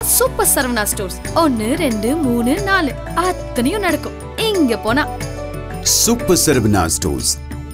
Super Saravana stores ஒன்னு ரெண்டு மூணு நாலு அத்தனையும் நடக்கும் இங்க போனா Super Saravana Stores.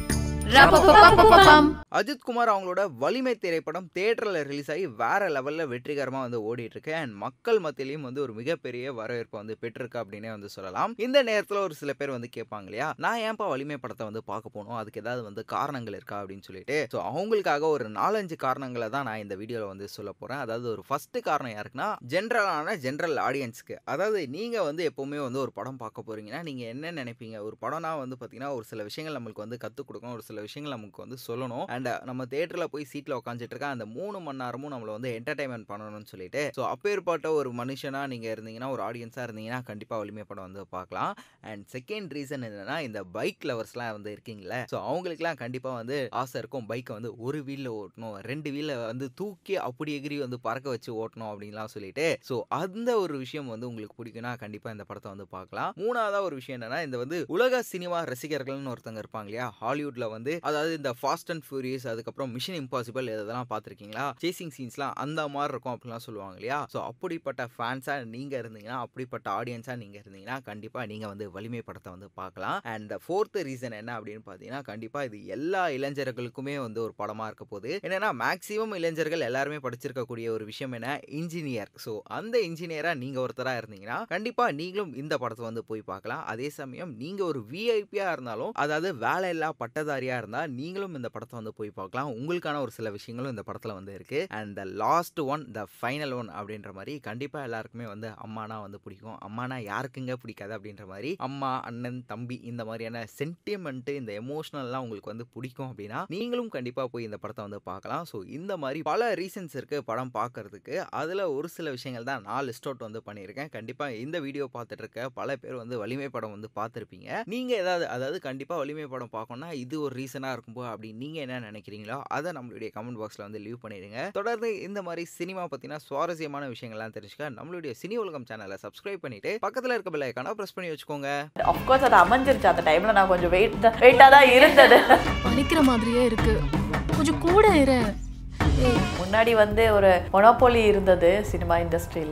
ரப்பப்பப்பப்பப்பம். Ajith Kumar அவங்களோட வலிமை திரைப்படம் தியேட்டரில் ரிலீஸ் ஆகி வேற லெவலில் வெற்றிகரமாக வந்து ஓடிட்டு இருக்கு அண்ட் மக்கள் மத்தியிலையும் வந்து ஒரு மிகப்பெரிய வரவேற்பை வந்து பெற்றிருக்கு அப்படின்னே வந்து சொல்லலாம் இந்த நேரத்தில் ஒரு சில பேர் வந்து கேட்பாங்க இல்லையா நான் ஏன்பா வலிமை படத்தை வந்து பார்க்க போகணும் அதுக்கு ஏதாவது வந்து காரணங்கள் இருக்கா அப்படின்னு சொல்லிட்டு ஸோ அவங்களுக்காக ஒரு நாலஞ்சு காரணங்களை தான் நான் இந்த வீடியோவில் வந்து சொல்ல போகிறேன் அதாவது ஒரு ஃபர்ஸ்ட் காரணம் யாருக்குன்னா ஜென்ரலான ஜென்ரல் ஆடியன்ஸ்க்கு அதாவது நீங்கள் வந்து எப்போவுமே வந்து ஒரு படம் பார்க்க போறீங்கன்னா நீங்கள் என்ன நினைப்பீங்க ஒரு படம்னா வந்து பார்த்தீங்கன்னா ஒரு சில விஷயங்கள் நம்மளுக்கு வந்து கற்றுக் கொடுக்கும் ஒரு சில விஷயங்கள் நமக்கு வந்து சொல்லணும் அண்ட் நம்ம தேட்டரில் போய் சீட்டில் உட்காந்துட்டு இருக்க அந்த மூணு மணி நேரமும் நம்மளை வந்து என்டர்டைன்மெண்ட் பண்ணணும்னு சொல்லிட்டு ஸோ அப்பேற்பட்ட ஒரு மனுஷனாக நீங்கள் இருந்தீங்கன்னா ஒரு ஆடியன்ஸாக இருந்தீங்கன்னா கண்டிப்பாக வலிமை படம் வந்து பார்க்கலாம் அண்ட் செகண்ட் ரீசன் என்னன்னா இந்த பைக் லவர்ஸ்லாம் வந்து இருக்கீங்களே ஸோ அவங்களுக்குலாம் கண்டிப்பாக வந்து ஆசை இருக்கும் பைக்கை வந்து ஒரு வீலில் ஓட்டணும் ரெண்டு வீலில் வந்து தூக்கி அப்படி எகிரி வந்து பறக்க வச்சு ஓட்டணும் அப்படின்லாம் சொல்லிட்டு ஸோ அந்த ஒரு விஷயம் வந்து உங்களுக்கு பிடிக்கும்னா கண்டிப்பாக இந்த படத்தை வந்து பார்க்கலாம் மூணாவதா ஒரு விஷயம் என்னன்னா இந்த வந்து உலக சினிமா ரசிகர்கள்னு ஒருத்தங்க இருப்பாங்க இல்லையா ஹாலிவுட்ல வந்து அதாவது இந்த ஃபாஸ்ட் அண்ட் ஃபியூரியஸ் அதுக்கப்புறம் மிஷன் இம்பாசிபிள் இதெல்லாம் பார்த்துருக்கீங்களா சேசிங் சீன்ஸ்லாம் அந்த மாதிரி இருக்கும் அப்படிலாம் சொல்லுவாங்க இல்லையா ஸோ அப்படிப்பட்ட ஃபேன்ஸாக நீங்கள் இருந்தீங்கன்னா அப்படிப்பட்ட ஆடியன்ஸாக நீங்கள் இருந்தீங்கன்னா கண்டிப்பாக நீங்கள் வந்து வலிமை படத்தை வந்து பார்க்கலாம் அண்ட் ஃபோர்த் ரீசன் என்ன அப்படின்னு பார்த்தீங்கன்னா கண்டிப்பாக இது எல்லா இளைஞர்களுக்குமே வந்து ஒரு படமாக இருக்க போகுது என்னன்னா மேக்ஸிமம் இளைஞர்கள் எல்லாருமே படிச்சிருக்கக்கூடிய ஒரு விஷயம் என்ன இன்ஜினியர் ஸோ அந்த இன்ஜினியராக நீங்கள் ஒருத்தராக இருந்தீங்கன்னா கண்டிப்பாக நீங்களும் இந்த படத்தை வந்து போய் பார்க்கலாம் அதே சமயம் நீங்கள் ஒரு விஐபியாக இருந்தாலும் அதாவது வேலையில்லா பட்டதாரியாக இருந்தால் நீங்களும் இந்த படத்தை வந்து போய் பார்க்கலாம் உங்களுக்கான ஒரு சில விஷயங்களும் இந்த படத்தில் வந்து இருக்குது and the last one the final one அப்படின்ற மாதிரி கண்டிப்பாக எல்லாருக்குமே வந்து அம்மானா வந்து பிடிக்கும் அம்மானா யாருக்குங்க பிடிக்காது அப்படின்ற மாதிரி அம்மா அண்ணன் தம்பி இந்த மாதிரியான சென்டிமெண்ட்டு இந்த எமோஷனல்லாம் உங்களுக்கு வந்து பிடிக்கும் அப்படின்னா நீங்களும் கண்டிப்பாக போய் இந்த படத்தை வந்து பார்க்கலாம் ஸோ இந்த மாதிரி பல ரீசன்ஸ் இருக்குது படம் பார்க்கறதுக்கு அதில் ஒரு சில விஷயங்கள் தான் நான் லிஸ்ட் அவுட் வந்து பண்ணியிருக்கேன் கண்டிப்பாக இந்த வீடியோ பார்த்துட்டு இருக்க பல பேர் வந்து வலிமை படம் வந்து பார்த்துருப்பீங்க நீங்கள் ஏதாவது அதாவது கண்டிப்பாக வலிமை படம் பார்க்கணும்னா இது ஒரு ரீசனாக இருக்கும்போ அப்படின்னு நீங்கள் என்ன நினைக்கிறீங்களோ அதை நம்மளுடைய கமெண்ட் பாக்ஸில் வந்து லீவ் பண்ணிடுங்க தொடர்ந்து இந்த மாதிரி சினிமா பற்றின சுவாரஸ்யமான விஷயங்கள்லாம் தெரிஞ்சுக்க நம்மளுடைய சினி உலகம் சேனலை சப்ஸ்கிரைப் பண்ணிட்டு பக்கத்தில் இருக்க பெல் ஐக்கான ப்ரெஸ் பண்ணி வச்சுக்கோங்க அஃப்கோர்ஸ் அது அமைஞ்சிருச்சு அந்த டைம்ல நான் கொஞ்சம் வெயிட் வெயிட்டாக தான் இருந்தது வலிக்கிற மாதிரியே இருக்கு கொஞ்சம் கூட இரு முன்னாடி வந்து ஒரு மொனோபோலி இருந்தது சினிமா இண்டஸ்ட்ரியில்